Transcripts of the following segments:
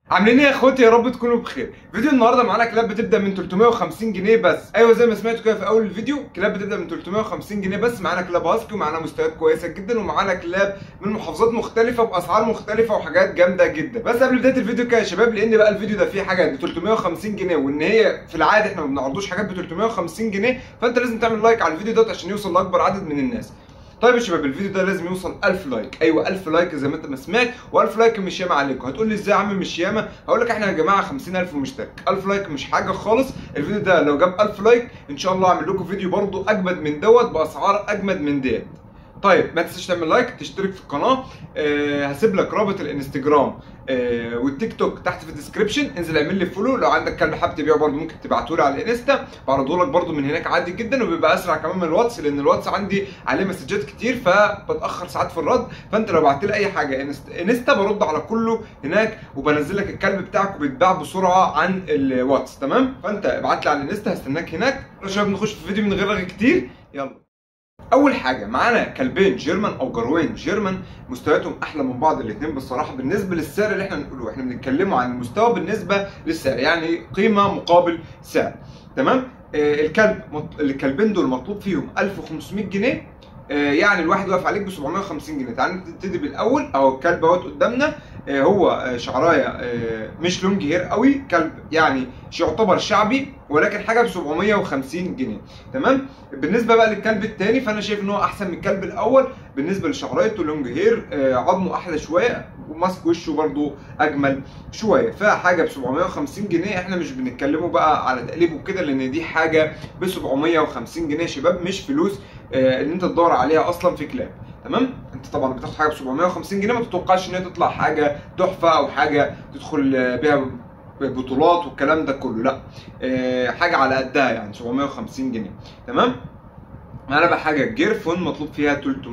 عاملين ايه يا اخواتي يا رب تكونوا بخير فيديو النهارده معانا كلاب بتبدا من 350 جنيه بس ايوه زي ما سمعتوا كده في اول الفيديو كلاب بتبدا من 350 جنيه بس معانا كلاب هاسكي ومعانا مستويات كويسه جدا ومعانا كلاب من محافظات مختلفه باسعار مختلفه وحاجات جامده جدا بس قبل بدايه الفيديو كده يا شباب لان بقى الفيديو ده فيه حاجات ب 350 جنيه وان هي في العاده احنا ما بنعرضوش حاجات ب 350 جنيه فانت لازم تعمل لايك على الفيديو دوت عشان يوصل لاكبر عدد من الناس طيب يا شباب الفيديو ده لازم يوصل 1000 لايك ايوه 1000 لايك زي ما انت ما سمعت و1000 لايك مش ياما عليكم هتقول لي ازاي يا عم مش ياما هقول لك احنا يا جماعه 50000 مشترك 1000 لايك مش حاجه خالص الفيديو ده لو جاب 1000 لايك ان شاء الله اعمل لكم فيديو برضو اجمد من دوت باسعار اجمد من ديت طيب ما تنساش تعمل لايك تشترك في القناه أه هسيب لك رابط الانستجرام أه والتيك توك تحت في الديسكربشن انزل اعمل لي فولو لو عندك كلب حابب تبيعه برده ممكن تبعته لي على الانستا بعرضه لك برده من هناك عادي جدا وبيبقى اسرع كمان من الواتس لان الواتس عندي عليه مسجات كتير فبتاخر ساعات في الرد فانت لو بعت لي اي حاجه انستا, انستا برد على كله هناك وبنزل لك الكلب بتاعك وبيتباع بسرعه عن الواتس تمام فانت ابعت لي على الانستا هستناك هناك يا شباب نخش في الفيديو من غير رغي كتير يلا اول حاجه معانا كلبين جيرمان او جروين جيرمان مستوياتهم احلى من بعض الاثنين بصراحه بالنسبه للسعر اللي احنا نقوله احنا بنتكلموا عن المستوى بالنسبه للسعر يعني قيمه مقابل سعر تمام آه الكلب الكلبين دول مطلوب فيهم 1500 جنيه آه يعني الواحد واقف عليك ب 750 جنيه تعال نبتدي بالاول اهو الكلب اهوت قدامنا آه هو شعرايه مش لونج هير قوي كلب يعني يعتبر شعبي ولكن حاجه ب 750 جنيه تمام بالنسبه بقى للكلب الثاني فانا شايف ان هو احسن من الكلب الاول بالنسبه لشعرايته لونج هير عظمه احلى شويه وماسك وشه برده اجمل شويه فحاجه ب 750 جنيه احنا مش بنتكلموا بقى على تقليب وكده لان دي حاجه ب 750 جنيه يا شباب مش فلوس ان انت تدور عليها اصلا في كلاب تمام انت طبعا بتاخد حاجه ب 750 جنيه ما تتوقعش ان هي تطلع حاجه تحفه او حاجه تدخل بيها بطولات والكلام ده كله لا اه حاجه على قدها يعني 750 جنيه تمام معانا بقى حاجه جيرفون مطلوب فيها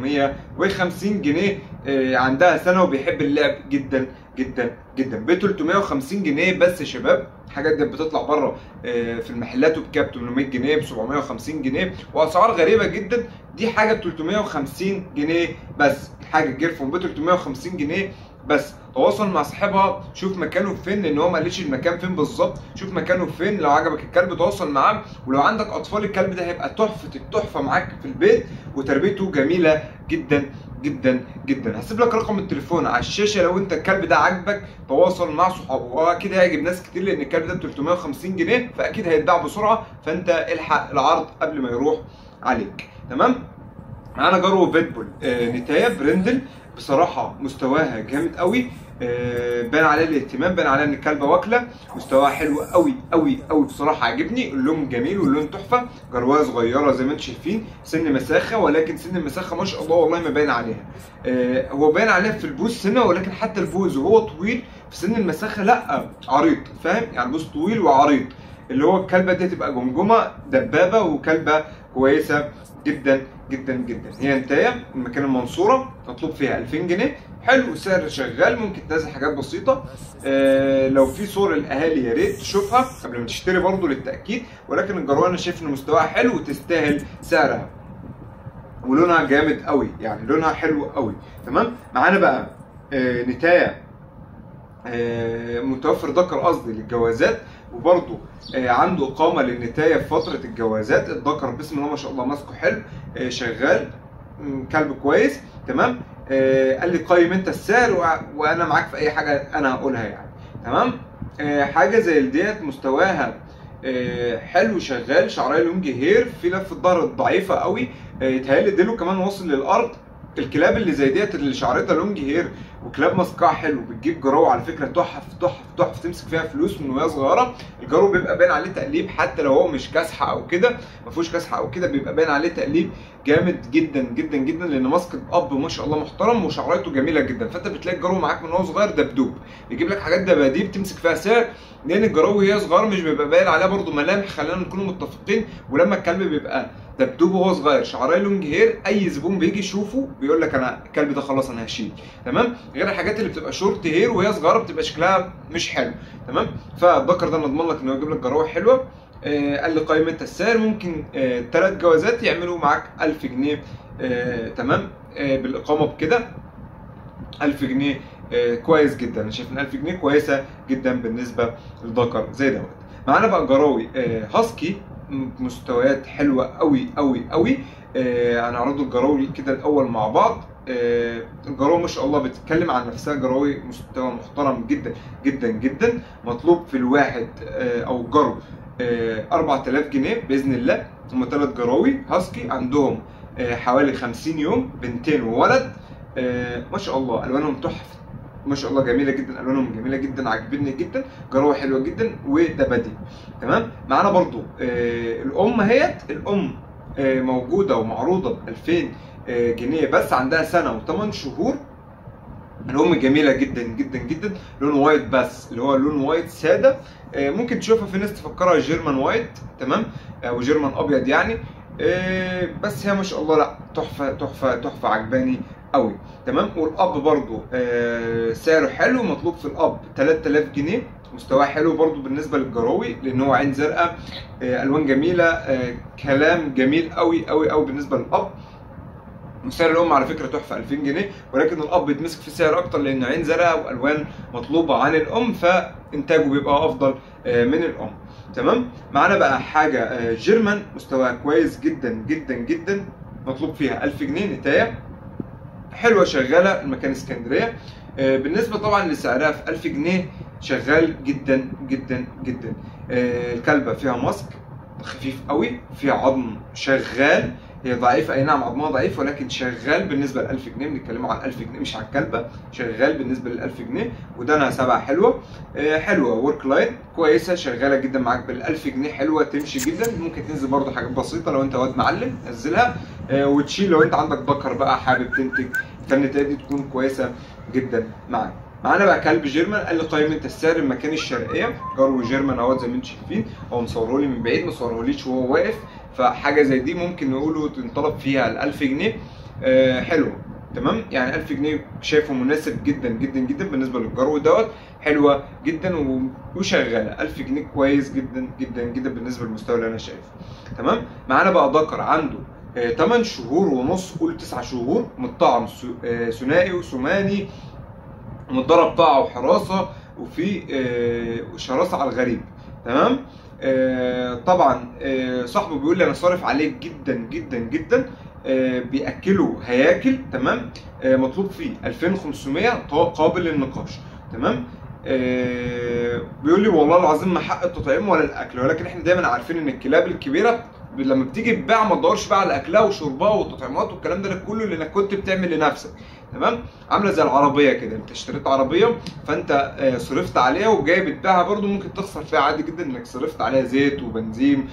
350 جنيه اه عندها سنه وبيحب اللعب جدا جدا جدا ب 350 جنيه بس يا شباب الحاجات دي بتطلع بره اه في المحلات وبكام 800 جنيه ب 750 جنيه واسعار غريبه جدا دي حاجه ب 350 جنيه بس حاجه جيرفون ب 350 جنيه بس تواصل مع صاحبها شوف مكانه فين لان هو ما قالش المكان فين بالظبط شوف مكانه فين لو عجبك الكلب تواصل معاه ولو عندك اطفال الكلب ده هيبقى تحفه التحفه معاك في البيت وتربيته جميله جدا جدا جدا هسيب لك رقم التليفون على الشاشه لو انت الكلب ده عاجبك تواصل مع صحابه واكيد هيعجب ناس كتير لان الكلب ده ب 350 جنيه فاكيد هيتباع بسرعه فانت الحق العرض قبل ما يروح عليك تمام معانا جارو فيتبول آه نتايه برندل بصراحه مستواها جامد قوي آه بان عليها الاهتمام بان عليها ان الكلبه واكله مستواها حلو قوي قوي قوي بصراحه عجبني اللون جميل واللون تحفه جروايه صغيره زي ما انتم شايفين سن مساخه ولكن سن المساخه ما شاء الله والله ما باين عليها آه هو باين عليها في البوز سنه ولكن حتى البوز وهو طويل في سن المساخه لا عريض فاهم يعني البوز طويل وعريض اللي هو الكلبه دي تبقى جمجمه دبابه وكلبه كويسه جدا جدا جدا هي انتايه من مكان المنصوره مطلوب فيها 2000 جنيه حلو سعر شغال ممكن تنزل حاجات بسيطه آه لو في صور الاهالي يا ريت تشوفها قبل ما تشتري برضه للتاكيد ولكن الجروانه انا شايف ان مستواها حلو وتستاهل سعرها ولونها جامد قوي يعني لونها حلو قوي تمام معانا بقى آه نتايه آه متوفر ذكر قصدي للجوازات وبرضه آه عنده اقامه للنتايه في فتره الجوازات الذكر بسم الله ما شاء الله ماسكه حلو آه شغال كلب كويس تمام قال لي قيم انت السعر وانا معاك في اي حاجه انا هقولها يعني تمام حاجه زي ديت مستواها حلو شغال شعريه لونج هير في لفه ظهر ضعيفه قوي يتهيألي ديله كمان واصل للارض الكلاب اللي زي ديت اللي شعرتها لونج هير وكلاب ماسكاها حلو بتجيب جرو على فكره تحف تحف تحف تمسك فيها فلوس من وهي صغيره الجرو بيبقى باين عليه تقليب حتى لو هو مش كاسحه او كده ما فيهوش كاسحه او كده بيبقى باين عليه تقليب جامد جدا جدا جدا لان ماسك اب ما شاء الله محترم وشعرته جميله جدا فانت بتلاقي الجرو معاك من وهو صغير دبدوب بيجيب لك حاجات دباديب تمسك فيها سعر لان الجرو وهي صغيره مش بيبقى باين عليها برده ملامح خلينا نكون متفقين ولما الكلب بيبقى دبدوب وهو صغير شعريه لونج هير اي زبون بيجي يشوفه بيقول لك انا الكلب ده خلاص انا هشيل تمام غير الحاجات اللي بتبقى شورت هير وهي صغيره بتبقى شكلها مش حلو تمام فالذكر ده انا اضمن لك انه يجيب لك جراوه حلوه آه قال لي قيم انت السعر ممكن ثلاث آه جوازات يعملوا معاك 1000 جنيه آه تمام آه بالاقامه بكده 1000 جنيه آه كويس جدا انا شايف ان 1000 جنيه كويسه جدا بالنسبه للذكر زي دوت معانا بقى جراوي آه هاسكي مستويات حلوه قوي قوي قوي آه هنعرضوا الجراوي كده الاول مع بعض آه الجراوي ما شاء الله بتتكلم عن نفسها جراوي مستوى محترم جدا جدا جدا مطلوب في الواحد آه او الجرو آه 4000 جنيه باذن الله هم ثلاث جراوي هاسكي عندهم آه حوالي 50 يوم بنتين وولد آه ما شاء الله الوانهم تحفه ما شاء الله جميله جدا الوانهم جميله جدا عاجبني جدا جراوه حلوه جدا وده بدي تمام معانا برضو آه الام اهيت الام آه موجوده ومعروضه ب 2000 آه جنيه بس عندها سنه و8 شهور الام جميله جدا جدا جدا لون وايت بس اللي هو لون وايت ساده آه ممكن تشوفها في ناس تفكرها جيرمان وايت تمام او جيرمان ابيض يعني آه بس هي ما شاء الله لا تحفه تحفه تحفه عجباني قوي تمام والاب برضو آه سعره حلو مطلوب في الاب 3000 جنيه مستواه حلو برضو بالنسبه للجراوي لان هو عين زرقاء آه الوان جميله آه كلام جميل قوي قوي قوي بالنسبه للاب وسعر الام على فكره تحفه 2000 جنيه ولكن الاب بيتمسك في سعر اكتر لانه عين زرقاء والوان مطلوبه عن الام فانتاجه بيبقى افضل من الام تمام معانا بقى حاجه جيرمان مستواها كويس جدا جدا جدا مطلوب فيها 1000 جنيه نتايه حلوه شغاله المكان اسكندريه بالنسبه طبعا لسعرها في 1000 جنيه شغال جدا جدا جدا الكلبه فيها ماسك خفيف قوي فيها عظم شغال هي ضعيفه اي نعم عظمها ضعيف ولكن شغال بالنسبه ل 1000 جنيه بنتكلموا عن 1000 جنيه مش عن الكلبه شغال بالنسبه لل 1000 جنيه ودانها سبعه حلوه آه حلوه ورك لاين كويسه شغاله جدا معاك بال 1000 جنيه حلوه تمشي جدا ممكن تنزل برده حاجات بسيطه لو انت واد معلم نزلها آه وتشيل لو انت عندك ذكر بقى حابب تنتج فالنتائج دي تكون كويسه جدا معاك معانا بقى كلب جيرمان قال لي قيم انت السعر المكان الشرقيه جرو جيرمان اهوت زي ما انتم شايفين هو مصوره لي من بعيد ما صورهوليش وهو واقف فحاجه زي دي ممكن نقوله تنطلب فيها ال 1000 جنيه آه حلوه تمام يعني 1000 جنيه شايفه مناسب جدا جدا جدا بالنسبه للجرو دوت حلوه جدا وشغاله 1000 جنيه كويس جدا جدا جدا بالنسبه للمستوى اللي انا شايفه تمام معانا بقى ذكر عنده 8 شهور ونص قول 9 شهور متطعم ثنائي وثماني متضرب طاعه وحراسه وفي شراسه على الغريب تمام آه طبعا آه صاحبه بيقول لي انا صارف عليه جدا جدا جدا آه بياكله هياكل تمام مطلوب فيه 2500 قابل للنقاش تمام بيقول لي والله العظيم ما حق التطعيم ولا الاكل ولكن احنا دايما عارفين ان الكلاب الكبيره لما بتيجي تباع ما تدورش بقى على اكلها وشربها والتطعيمات والكلام ده كله لانك كنت بتعمل لنفسك تمام عامله زي العربيه كده انت اشتريت عربيه فانت صرفت عليها وجاي بتبيعها برده ممكن تخسر فيها عادي جدا انك صرفت عليها زيت وبنزين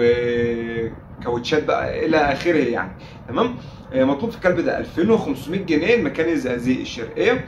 وكاوتشات بقى الى اخره يعني تمام مطلوب في الكلب ده 2500 جنيه المكان الزقازيق الشرقيه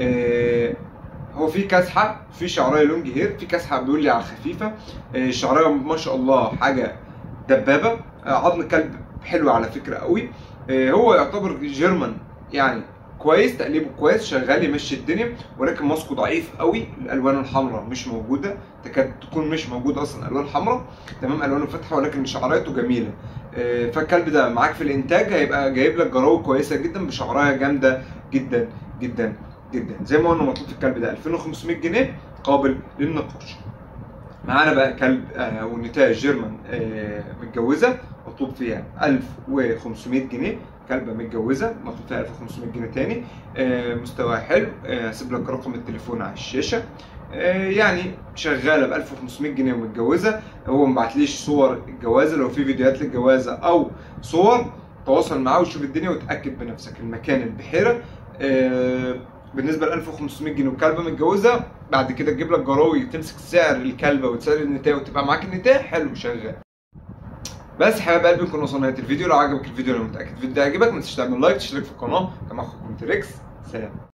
هو في كاسحه في شعرايه لونج هير في كاسحه بيقول لي على الخفيفه الشعرايه ما شاء الله حاجه دبابه عظم كلب حلو على فكره قوي هو يعتبر جيرمان يعني كويس تقليبه كويس شغال يمشي الدنيا ولكن ماسكه ضعيف قوي الالوان الحمراء مش موجوده تكاد تكون مش موجوده اصلا الوان حمراء تمام الوانه فاتحه ولكن شعرايته جميله فالكلب ده معاك في الانتاج هيبقى جايب لك جراوه كويسه جدا بشعرايه جامده جدا جدا جدا زي ما قلنا مطلوب في الكلب ده 2500 جنيه قابل للنقاش معانا بقى كلب آه ونتاج جيرمان آه متجوزه مطلوب فيها 1500 جنيه كلبه متجوزه مطلوب فيها 1500 جنيه تاني آه مستواها حلو هسيب لك رقم التليفون على الشاشه يعني شغاله ب 1500 جنيه ومتجوزه هو ما بعتليش صور الجوازه لو في فيديوهات للجوازه او صور تواصل معاه وشوف الدنيا وتاكد بنفسك المكان البحيره بالنسبه ل 1500 جنيه وكلبه متجوزه بعد كده تجيب لك جراوي تمسك سعر الكلبه وتسعر النتايه وتبقى معاك النتايه حلو شغال بس حبايب قلبي نكون وصلنا لنهايه الفيديو لو عجبك الفيديو انا متاكد الفيديو ده عجبك ما تنساش تعمل لايك تشترك في القناه كما اخوكم تريكس سلام